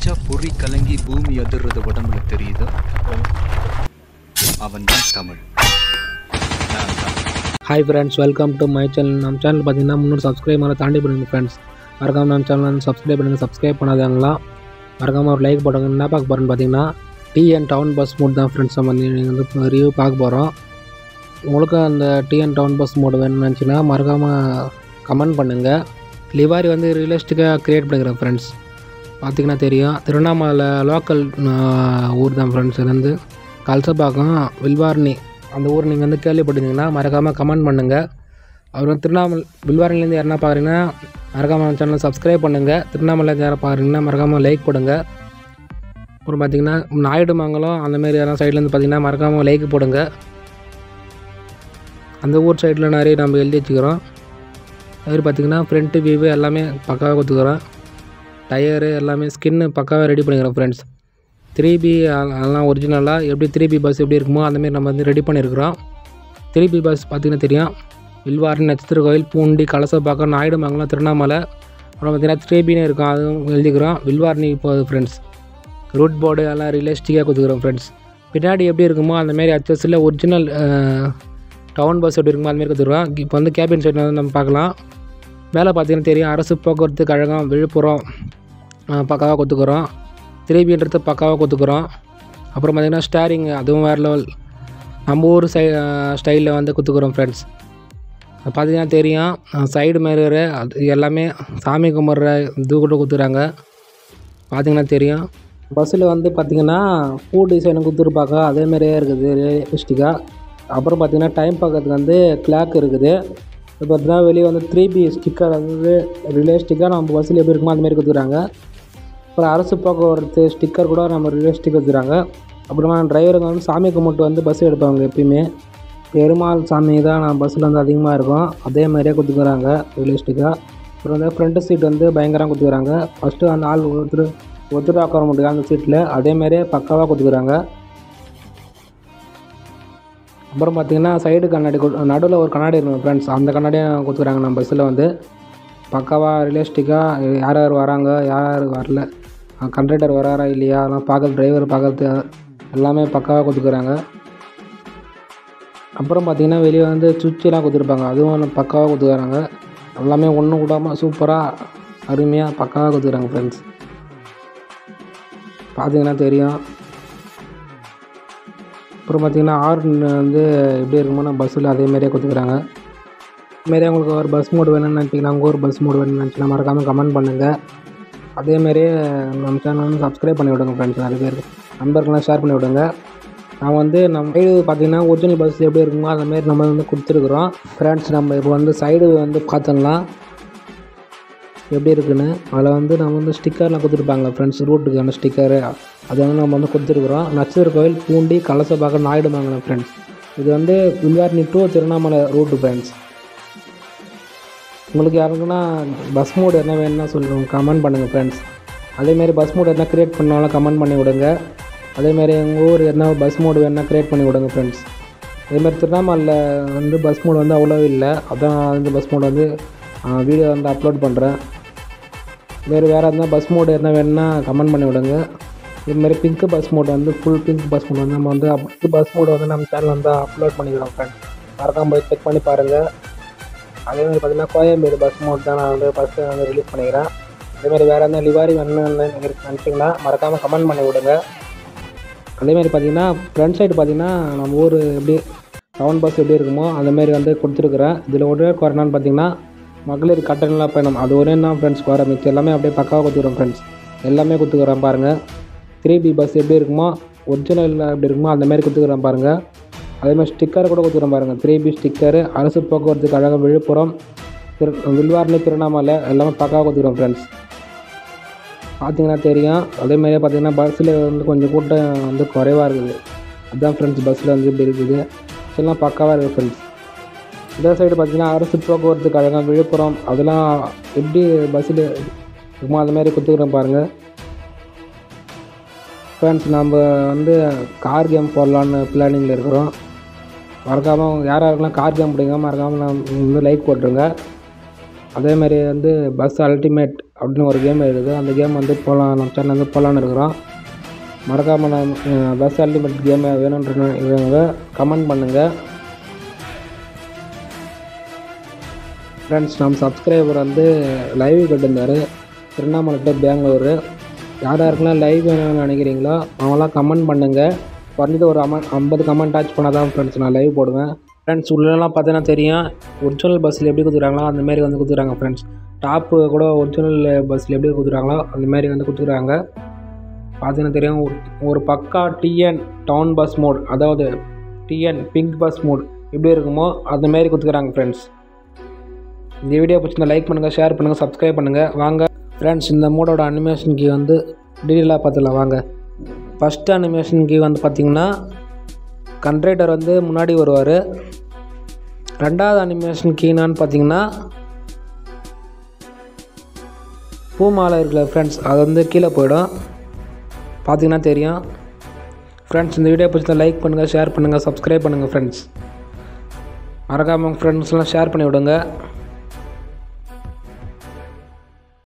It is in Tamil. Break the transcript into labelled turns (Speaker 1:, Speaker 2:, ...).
Speaker 1: நினைச்சா பொறி கலங்கி பூமி அதிர்றது உடம்புல தெரியுதோ அவன் தான் தமிழ் நான் தான்
Speaker 2: hi friends welcome to my channel நம்ம சேனல் பார்த்தீங்கன்னா முந்நூறு சப்ஸ்கிரைபரை தாண்டி பண்ணுங்க ஃப்ரெண்ட்ஸ் மறக்காம நம்ம சேனல் வந்து சப்ஸ்கிரைப் பண்ணுங்கள் சப்ஸ்கிரைப் பண்ணாதவங்களாம் மறக்காமல் ஒரு லைக் போடுங்க என்ன பார்க்க போகிறோன்னு பார்த்தீங்கன்னா டிஎன் டவுன் பஸ் மோட் தான் ஃப்ரெண்ட்ஸ் நம்ம நீங்கள் வந்து ரிவ்யூ பார்க்க போகிறோம் உங்களுக்கு அந்த டிஎன் டவுன் பஸ் மோட் வேணும்னு நினச்சின்னா மறக்காமல் கமெண்ட் பண்ணுங்கள் லிவாரி வந்து ரியலிஸ்டிக்காக க்ரியேட் பண்ணிக்கிறேன் ஃப்ரெண்ட்ஸ் பார்த்தீங்கன்னா தெரியும் திருவண்ணாமலை லோக்கல் ஊர் தான் ஃப்ரெண்ட்ஸ் இது வந்து கல்சப்பாக்கம் வில்வார்னி அந்த ஊர் நீங்கள் வந்து கேள்விப்பட்டிருந்தீங்கன்னா மறக்காமல் கமெண்ட் பண்ணுங்கள் அப்புறம் திருவண்ணாமலை வில்வாரிலேருந்து யாருன்னா பார்க்குறீங்கன்னா மறக்காமல் சேனல் சப்ஸ்கிரைப் பண்ணுங்கள் திருவண்ணாமலையிலேருந்து யாரை பார்க்குறீங்கன்னா மறக்காமல் லைக் போடுங்க அப்புறம் பார்த்தீங்கன்னா நாயுடுமங்கலம் அந்தமாரி யாரும் சைட்லேருந்து பார்த்தீங்கன்னா மறக்காமல் லைக் போடுங்க அந்த ஊர் சைடில் நிறைய நம்ம எழுதி வச்சுக்கிறோம் அது பார்த்திங்கன்னா ஃப்ரண்ட்டு வியூவு எல்லாமே பக்காவாக கொடுத்துக்கிறோம் டயரு எல்லாமே ஸ்கின்னு பக்காவாக ரெடி பண்ணிக்கிறோம் ஃப்ரெண்ட்ஸ் த்ரீ பி அதெல்லாம் ஒரிஜினலாக எப்படி த்ரீ பி பஸ் எப்படி இருக்குமோ அந்தமாரி நம்ம வந்து ரெடி பண்ணியிருக்கிறோம் த்ரீ பி பஸ் பார்த்திங்கன்னா தெரியும் வில்வாரி நட்சத்திர கோயில் பூண்டி கலசப்பாக்கம் நாயுடுமங்கலம் திருவண்ணாமலை அப்புறம் பார்த்திங்கன்னா த்ரீ பின்னு இருக்கும் அதுவும் எழுதிக்கிறோம் வில்வார்னி போகுது ஃப்ரெண்ட்ஸ் ரூட் போர்டு எல்லாம் ரியலிஸ்டிக்காக கொடுத்துக்கிறோம் ஃப்ரெண்ட்ஸ் பின்னாடி எப்படி இருக்குமோ அந்தமாரி அச்சஸில் ஒரிஜினல் டவுன் பஸ் எப்படி இருக்குமோ அதுமாரி கொடுத்துருவோம் இப்போ வந்து கேபின் சைட் வந்து நம்ம பார்க்கலாம் மேலே பார்த்தீங்கன்னா தெரியும் அரசு போக்குவரத்து கழகம் விழுப்புரம் பக்காவாக கொடுத்துக்குறோம் திரைபின்றது பக்காவாக கொடுத்துக்குறோம் அப்புறம் பார்த்திங்கன்னா ஸ்டேரிங் அதுவும் வேறு லெவல் நம்ம ஊர் சை ஸ்டைலில் வந்து கொடுத்துக்குறோம் ஃப்ரெண்ட்ஸ் பார்த்தீங்கன்னா தெரியும் சைடு மிரரு அது எல்லாமே சாமி கும்பிட்ற இது கூட கொடுத்துறாங்க பார்த்தீங்கன்னா தெரியும் பஸ்ஸில் வந்து பார்த்திங்கன்னா பூ டிசைன் கொடுத்துருப்பாங்க அதேமாரியே இருக்குது ரியலிஸ்டிக்காக அப்புறம் பார்த்திங்கன்னா டைம் பார்க்கறதுக்கு வந்து கிளாக் இருக்குது இப்போ பார்த்தீங்கன்னா வெளியே வந்து த்ரீ பி ஸ்டிக்கர் வந்து ரியலிஸ்டிக்காக நம்ம பஸ்ஸில் எப்படி இருக்குமோ அதுமாரி கொடுத்துறாங்க அப்புறம் அரசு போக்குவரத்து ஸ்டிக்கர் கூட நம்ம ரியலிஸ்டிக் வச்சுக்கிறாங்க அப்புறமா டிரைவருங்க வந்து சாமி கும்பிட்டு வந்து பஸ் எடுப்பாங்க எப்பயுமே பெருமாள் சாமி தான் நம்ம பஸ்ஸில் வந்து அதிகமாக இருக்கும் அதே மாதிரியே கொடுத்துக்கிறாங்க ரியலிஸ்டிக்காக அப்புறம் வந்து ஃப்ரண்ட்டு சீட் வந்து பயங்கரமாக கொடுத்துக்கிறாங்க ஃபஸ்ட்டு அந்த ஆள் ஒருத்தர் ஒருத்தர் உட்கார முடியாது அந்த சீட்டில் அதேமாரியே பக்காவாக கொடுத்துக்கிறாங்க அப்புறம் பார்த்தீங்கன்னா சைடு கண்ணாடி நடுவில் ஒரு கண்ணாடி இருக்கும் ஃப்ரெண்ட்ஸ் அந்த கண்ணாடியும் கொடுத்துக்கிறாங்க நம்ம பஸ்ஸில் வந்து பக்காவாக ரியலிஸ்டிக்காக யார் யார் வராங்க யார் யார் வரல கண்டக்டர் வராரா இல்லையா அதெல்லாம் பார்க்கறது டிரைவர் பார்க்கறது எல்லாமே பக்காவாக கொடுத்துக்கிறாங்க அப்புறம் பார்த்திங்கன்னா வெளியே வந்து சுவிட்செலாம் கொடுத்துருப்பாங்க அதுவும் பக்காவாக கொடுத்துக்கிறாங்க எல்லாமே ஒன்றும் விடாமல் சூப்பராக அருமையாக பக்காவாக கொடுத்துக்கிறாங்க ஃப்ரெண்ட்ஸ் பார்த்தீங்கன்னா தெரியும் அப்புறம் பார்த்திங்கன்னா ஹார்ன் வந்து எப்படி இருக்குமோ நம்ம பஸ்ஸில் அதேமாரியே கொடுத்துக்கிறாங்க இதுமாரி உங்களுக்கு ஒரு பஸ் மோடு வேணும்னு நினச்சிங்கன்னா உங்கள் ஒரு பஸ் மோடு வேணும்னு நினச்சிங்கன்னா மறக்காமல் கமெண்ட் பண்ணுங்கள் அதேமாரியே நம்ம சேனல் வந்து சப்ஸ்கிரைப் பண்ணி விடுங்க ஃப்ரெண்ட்ஸ் நிறைய பேர் நண்பர்கள்லாம் ஷேர் பண்ணி விடுங்க நான் வந்து நம்ம சைடு பார்த்திங்கன்னா ஒரிஜினல் பஸ் எப்படி இருக்குமோ அந்தமாரி நம்ம வந்து கொடுத்துருக்குறோம் ஃப்ரெண்ட்ஸ் நம்ம இப்போ வந்து சைடு வந்து பார்த்தோம்னா எப்படி இருக்குன்னு அதில் வந்து நம்ம வந்து ஸ்டிக்கர்லாம் கொடுத்துருப்பாங்க ஃப்ரெண்ட்ஸ் ரூட்டுக்கான ஸ்டிக்கரு அது வந்து நம்ம வந்து கொடுத்துருக்குறோம் நச்சர் கோயில் பூண்டி கலசப்பாக்கம் நாயுடுமங்கலம் ஃப்ரெண்ட்ஸ் இது வந்து Vilvarani to Tiruvannamalai route friends உங்களுக்கு யாருக்குன்னா பஸ் மோடு என்ன வேணும்னா சொல்லுங்கள் கமெண்ட் பண்ணுங்கள் ஃப்ரெண்ட்ஸ் அதேமாரி பஸ் மோடு எதனா க்ரியேட் பண்ணாலும் கமெண்ட் பண்ணி விடுங்க அதேமாரி எங்கள் ஊர் எதனா பஸ் மோடு வேணுன்னா க்ரியேட் பண்ணி விடுங்க ஃப்ரெண்ட்ஸ் அதேமாதிரி திருவண்ணாமலையில் வந்து பஸ் மோடு வந்து அவ்வளோ இல்லை அதான் இந்த பஸ் மோடு வந்து வீடியோ வந்து அப்லோட் பண்ணுறேன் வேறு வேறு எதனா பஸ் மோடு எதனா வேணுன்னா கமெண்ட் பண்ணி விடுங்க இதுமாரி பிங்க் பஸ் மோடு வந்து ஃபுல் பிங்க் பஸ் மோடு வந்து நம்ம வந்து அப்படி பஸ் மோடு வந்து நம்ம சேனல் வந்து அப்லோட் பண்ணிக்கிறோம் ஃப்ரெண்ட்ஸ் மறக்காம போய் செக் பண்ணி பாருங்கள் அதேமாதிரி பார்த்திங்கன்னா கோயம்பேடு பஸ் மோட் தான் நான் வந்து ஃபஸ்ட்டு வந்து ரிலீஸ் பண்ணிக்கிறேன் அதேமாதிரி வேறு எதனா லிவாரி வேணும்னு நினச்சிங்கன்னா மறக்காமல் கமெண்ட் பண்ணி விடுங்க அதேமாதிரி பார்த்திங்கன்னா ஃப்ரண்ட் சைடு பார்த்திங்கன்னா நம்ம ஊர் எப்படி டவுன் பஸ் எப்படி இருக்குமோ அந்தமாரி வந்து கொடுத்துருக்குறேன் இதில் ஒரே குறைனான்னு பார்த்திங்கன்னா மகளிர் கட்டணம் பயணம் அது ஒரே தான் ஃப்ரெண்ட்ஸ் குறை மிச்சம் எல்லாமே அப்படியே பக்காவாக கொடுத்துக்கிறோம் ஃப்ரெண்ட்ஸ் எல்லாமே கொடுத்துக்கிறேன் பாருங்கள் த்ரீ பி பஸ் எப்படி இருக்குமோ ஒரிஜினல் எப்படி இருக்குமோ அந்தமாரி கொடுத்துக்கிறேன் பாருங்கள் அதேமாதிரி ஸ்டிக்கர் கூட கொடுத்துக்கிறேன் பாருங்கள் த்ரீ பி ஸ்டிக்கரு அரசு போக்குவரத்து கழகம் விழுப்புரம் திரு வில்வார்னி திருவண்ணாமலை எல்லாமே பக்காவாக கொடுத்துக்கிறோம் ஃப்ரெண்ட்ஸ் பார்த்தீங்கன்னா தெரியும் அதேமாதிரியே பார்த்தீங்கன்னா பஸ்ஸில் வந்து கொஞ்சம் கூட்டம் வந்து குறைவாக இருக்குது அதுதான் ஃப்ரெண்ட்ஸ் பஸ்ஸில் வந்து இப்படி இருக்குது எல்லாம் பக்காவாக இருக்குது ஃப்ரெண்ட்ஸ் இந்த சைடு பார்த்தீங்கன்னா அரசு போக்குவரத்து கழகம் விழுப்புரம் அதெல்லாம் எப்படி பஸ்ஸில் இருக்குமோ அதுமாரி கொடுத்துக்கிறோம் பாருங்கள் ஃப்ரெண்ட்ஸ் நம்ம வந்து கார் கேம் போடலான்னு பிளானிங்கில் இருக்கிறோம் மறக்காமல் யார் யாருக்கெல்லாம் கார் கேம் பிடிக்காம மறக்காமல் நான் வந்து லைக் போட்டுருங்க அதே மாதிரி வந்து பஸ் அல்டிமேட் அப்படின்னு ஒரு கேம் இருக்குது அந்த கேம் வந்து போகலாம் நம்ம சேனல் வந்து போகலான்னு இருக்கிறோம் மறக்காமல் நான் பஸ் அல்டிமேட் கேமை வேணுன்றவங்க கமெண்ட் பண்ணுங்கள் ஃப்ரெண்ட்ஸ் நம்ம சப்ஸ்கிரைபர் வந்து லைவ் கட்டிருந்தார் திருவண்ணாமலை டு பெங்களூரு யார் யாருக்கெல்லாம் லைவ் வேணும்னு நினைக்கிறீங்களோ அவங்களாம் கமெண்ட் பண்ணுங்கள் குறைஞ்சது ஒரு அமௌண்ட் ஐம்பது கமெண்ட் டச் பண்ணால் தான் ஃப்ரெண்ட்ஸ் நான் லைவ் போடுவேன் ஃப்ரெண்ட்ஸ் உள்ளலாம் பார்த்தீங்கன்னா தெரியும் ஒரிஜினல் பஸ்ஸில் எப்படி கொடுத்துறாங்களோ அந்த மாதிரி வந்து கொடுத்துறாங்க ஃப்ரெண்ட்ஸ் டாப்பு கூட ஒரிஜினல் பஸ்ஸில் எப்படி கொடுத்துறாங்களோ அந்த மாதிரி வந்து கொடுத்துருக்காங்க பார்த்தீங்கன்னா தெரியும் ஒரு- ஒரு பக்கா டிஎன் டவுன் பஸ் மோட் அதாவது டிஎன் பிங்க் பஸ் மோட் எப்படி இருக்குமோ அந்த மாதிரி கொடுத்துக்கிறாங்க ஃப்ரெண்ட்ஸ் இந்த வீடியோ பிடிச்சிருந்தா லைக் பண்ணுங்கள் ஷேர் பண்ணுங்கள் சப்ஸ்கிரைப் பண்ணுங்கள் வாங்க ஃப்ரெண்ட்ஸ் இந்த மோடோட அனிமேஷன் கீ வந்து டீட்டெயிலாக பார்த்துக்கலாம் வாங்க ஃபஸ்ட் அனிமேஷன் கீ வந்து பார்த்திங்கன்னா கண்ட்ரைடர் வந்து முன்னாடி வருவார் ரெண்டாவது அனிமேஷன் கீனான்னு பார்த்தீங்கன்னா பூமாலை இருக்குல்ல ஃப்ரெண்ட்ஸ் அது வந்து கீழே போயிடும் பார்த்தீங்கன்னா தெரியும் ஃப்ரெண்ட்ஸ் இந்த வீடியோ பிடிச்சா லைக் பண்ணுங்கள் ஷேர் பண்ணுங்கள் சப்ஸ்கிரைப் பண்ணுங்கள் ஃப்ரெண்ட்ஸ் மறக்காமல் ஃப்ரெண்ட்ஸ்லாம் ஷேர் பண்ணி விடுங்க